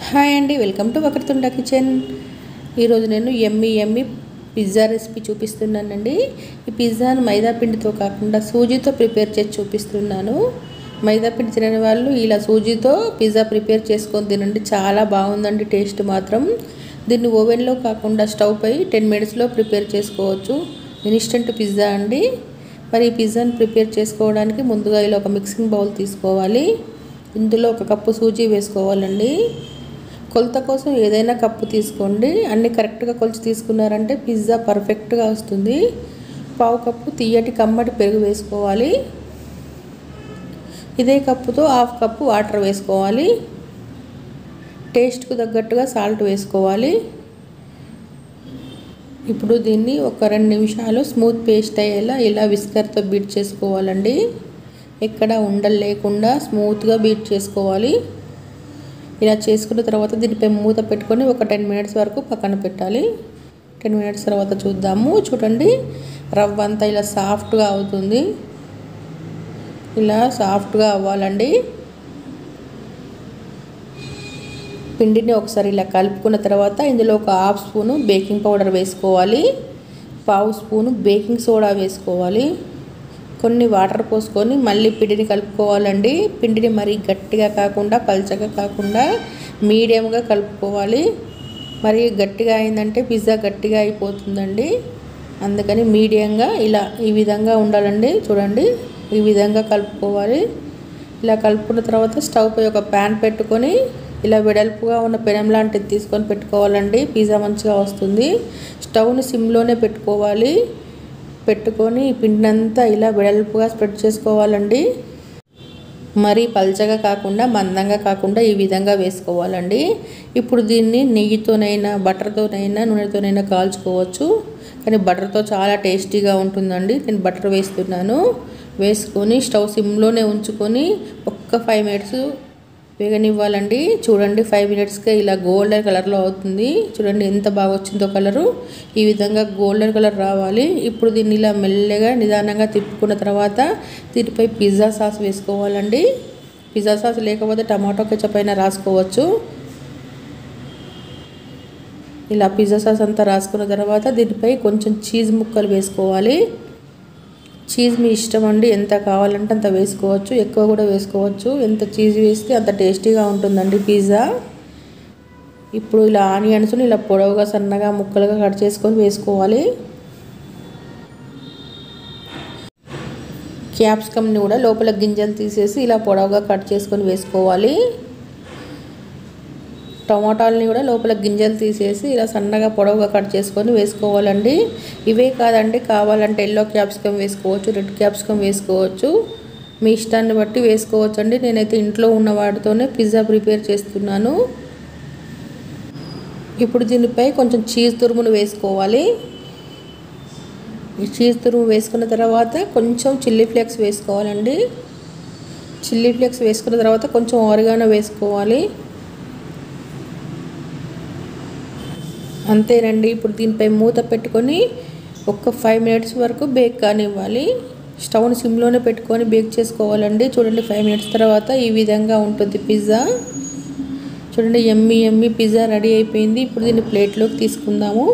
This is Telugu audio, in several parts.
హాయ్ అండి వెల్కమ్ టు వకర్తుండ కిచెన్ ఈరోజు నేను ఎమ్మి ఎమ్మి పిజ్జా రెసిపీ చూపిస్తున్నానండి ఈ పిజ్జాను మైదా పిండితో కాకుండా సూజీతో ప్రిపేర్ చేసి చూపిస్తున్నాను మైదా పిండి తినని వాళ్ళు ఇలా సూజీతో పిజ్జా ప్రిపేర్ చేసుకొని తినండి చాలా బాగుందండి టేస్ట్ మాత్రం దీన్ని ఓవెన్లో కాకుండా స్టవ్ పై టెన్ మినిట్స్లో ప్రిపేర్ చేసుకోవచ్చు ఇన్స్టెంట్ పిజ్జా అండి మరి ఈ పిజ్జాని ప్రిపేర్ చేసుకోవడానికి ముందుగా ఇలా ఒక మిక్సింగ్ బౌల్ తీసుకోవాలి ఇందులో ఒక కప్పు సూజీ వేసుకోవాలండి కొలత కోసం ఏదైనా కప్పు తీసుకోండి అన్ని కరెక్ట్గా కొలిచి తీసుకున్నారంటే పిజ్జా పర్ఫెక్ట్గా వస్తుంది పావు కప్పు తీయటి కమ్మటి పెరుగు వేసుకోవాలి ఇదే కప్పుతో హాఫ్ కప్పు వాటర్ వేసుకోవాలి టేస్ట్కు తగ్గట్టుగా సాల్ట్ వేసుకోవాలి ఇప్పుడు దీన్ని ఒక రెండు నిమిషాలు స్మూత్ పేస్ట్ అయ్యేలా ఇలా విస్కర్తో బీట్ చేసుకోవాలండి ఎక్కడ ఉండలు లేకుండా స్మూత్గా బీట్ చేసుకోవాలి ఇలా చేసుకున్న తర్వాత దీనిపై మూత పెట్టుకొని ఒక టెన్ మినిట్స్ వరకు పక్కన పెట్టాలి టెన్ మినిట్స్ తర్వాత చూద్దాము చూడండి రవ్వ అంతా ఇలా సాఫ్ట్గా అవుతుంది ఇలా సాఫ్ట్గా అవ్వాలండి పిండిని ఒకసారి ఇలా కలుపుకున్న తర్వాత ఇందులో ఒక హాఫ్ స్పూను బేకింగ్ పౌడర్ వేసుకోవాలి పావు స్పూను బేకింగ్ సోడా వేసుకోవాలి కొన్ని వాటర్ పోసుకొని మళ్ళీ పిండిని కలుపుకోవాలండి పిండిని మరీ గట్టిగా కాకుండా పల్చగా కాకుండా మీడియంగా కలుపుకోవాలి మరి గట్టిగా అయిందంటే పిజ్జా గట్టిగా అయిపోతుందండి అందుకని మీడియంగా ఇలా ఈ విధంగా ఉండాలండి చూడండి ఈ విధంగా కలుపుకోవాలి ఇలా కలుపుకున్న తర్వాత స్టవ్ పై ఒక ప్యాన్ పెట్టుకొని ఇలా వెడల్పుగా ఉన్న పెనం లాంటిది తీసుకొని పెట్టుకోవాలండి పిజ్జా మంచిగా వస్తుంది స్టవ్ని సిమ్లోనే పెట్టుకోవాలి పెట్టుకొని పిండినంతా ఇలా వెడల్పుగా స్ప్రెడ్ చేసుకోవాలండి మరీ పల్చగా కాకుండా మందంగా కాకుండా ఈ విధంగా వేసుకోవాలండి ఇప్పుడు దీన్ని నెయ్యితోనైనా బటర్తోనైనా నూనెతోనైనా కాల్చుకోవచ్చు కానీ బటర్తో చాలా టేస్టీగా ఉంటుందండి నేను బటర్ వేస్తున్నాను వేసుకొని స్టవ్ సిమ్లోనే ఉంచుకొని ఒక్క ఫైవ్ మినిట్స్ వేగనివ్వాలండి చూడండి ఫైవ్ మినిట్స్కే ఇలా గోల్డెన్ కలర్లో అవుతుంది చూడండి ఎంత బాగా వచ్చిందో కలరు ఈ విధంగా గోల్డెన్ కలర్ రావాలి ఇప్పుడు దీన్ని ఇలా మెల్లగా నిదానంగా తిప్పుకున్న తర్వాత దీనిపై పిజ్జా సాస్ వేసుకోవాలండి పిజ్జా సాస్ లేకపోతే టమాటో కెచప్ అయినా రాసుకోవచ్చు ఇలా పిజ్జా సాస్ అంతా రాసుకున్న తర్వాత దీనిపై కొంచెం చీజ్ ముక్కలు వేసుకోవాలి చీజ్ మీ ఇష్టం అండి ఎంత కావాలంటే అంత వేసుకోవచ్చు ఎక్కువ కూడా వేసుకోవచ్చు ఎంత చీజ్ వేస్తే అంత టేస్టీగా ఉంటుందండి పిజ్జా ఇప్పుడు ఇలా ఆనియన్స్ని ఇలా పొడవుగా సన్నగా ముక్కలుగా కట్ చేసుకొని వేసుకోవాలి క్యాప్సికమ్ని కూడా లోపల గింజలు తీసేసి ఇలా పొడవుగా కట్ చేసుకొని వేసుకోవాలి టమాటాలని కూడా లోపల గింజలు తీసేసి ఇలా సన్నగా పొడవుగా కట్ చేసుకొని వేసుకోవాలండి ఇవే కాదండి కావాలంటే ఎల్లో క్యాప్సికమ్ వేసుకోవచ్చు రెడ్ క్యాప్సికమ్ వేసుకోవచ్చు మీ ఇష్టాన్ని బట్టి వేసుకోవచ్చు అండి నేనైతే ఇంట్లో ఉన్న వాటితోనే పిజ్జా ప్రిపేర్ చేస్తున్నాను ఇప్పుడు దీనిపై కొంచెం చీజ్ తురుమును వేసుకోవాలి ఈ చీజ్ తురుము వేసుకున్న తర్వాత కొంచెం చిల్లీ ఫ్లేక్స్ వేసుకోవాలండి చిల్లీ ఫ్లేక్స్ వేసుకున్న తర్వాత కొంచెం ఆరిగానో వేసుకోవాలి అంతేనండి ఇప్పుడు దీనిపై మూత పెట్టుకొని ఒక ఫైవ్ మినిట్స్ వరకు బేక్ కానివ్వాలి స్టవ్ని సిమ్లోనే పెట్టుకొని బేక్ చేసుకోవాలండి చూడండి ఫైవ్ మినిట్స్ తర్వాత ఈ విధంగా ఉంటుంది పిజ్జా చూడండి ఎమ్మి ఎమ్మి పిజ్జా రెడీ అయిపోయింది ఇప్పుడు దీన్ని ప్లేట్లోకి తీసుకుందాము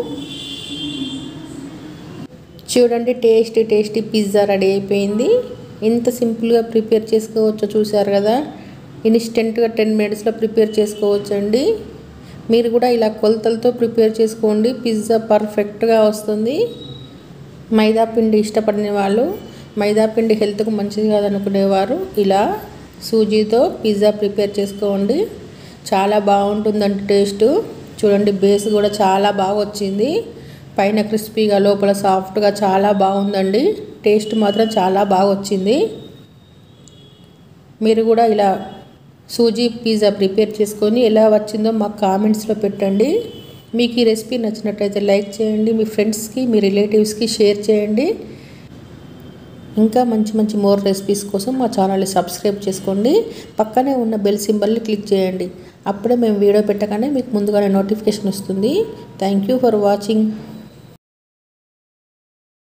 చూడండి టేస్టీ టేస్టీ పిజ్జా రెడీ అయిపోయింది ఎంత సింపుల్గా ప్రిపేర్ చేసుకోవచ్చో చూసారు కదా ఇన్స్టెంట్గా టెన్ మినిట్స్లో ప్రిపేర్ చేసుకోవచ్చు అండి మీరు కూడా ఇలా కొలతలతో ప్రిపేర్ చేసుకోండి పిజ్జా పర్ఫెక్ట్గా వస్తుంది మైదా పిండి ఇష్టపడిన వాళ్ళు మైదా పిండి హెల్త్కు మంచిది కాదనుకునేవారు ఇలా సూజీతో పిజ్జా ప్రిపేర్ చేసుకోండి చాలా బాగుంటుందండి టేస్ట్ చూడండి బేస్ కూడా చాలా బాగా వచ్చింది పైన క్రిస్పీగా లోపల సాఫ్ట్గా చాలా బాగుందండి టేస్ట్ మాత్రం చాలా బాగా వచ్చింది మీరు కూడా ఇలా సూజీ పిజ్జా ప్రిపేర్ చేసుకొని ఎలా వచ్చిందో మాకు కామెంట్స్లో పెట్టండి మీకు ఈ రెసిపీ నచ్చినట్టయితే లైక్ చేయండి మీ ఫ్రెండ్స్కి మీ రిలేటివ్స్కి షేర్ చేయండి ఇంకా మంచి మంచి మోర్ రెసిపీస్ కోసం మా ఛానల్ని సబ్స్క్రైబ్ చేసుకోండి పక్కనే ఉన్న బెల్ సింబల్ని క్లిక్ చేయండి అప్పుడే మేము వీడియో పెట్టగానే మీకు ముందుగానే నోటిఫికేషన్ వస్తుంది థ్యాంక్ యూ ఫర్ వాచింగ్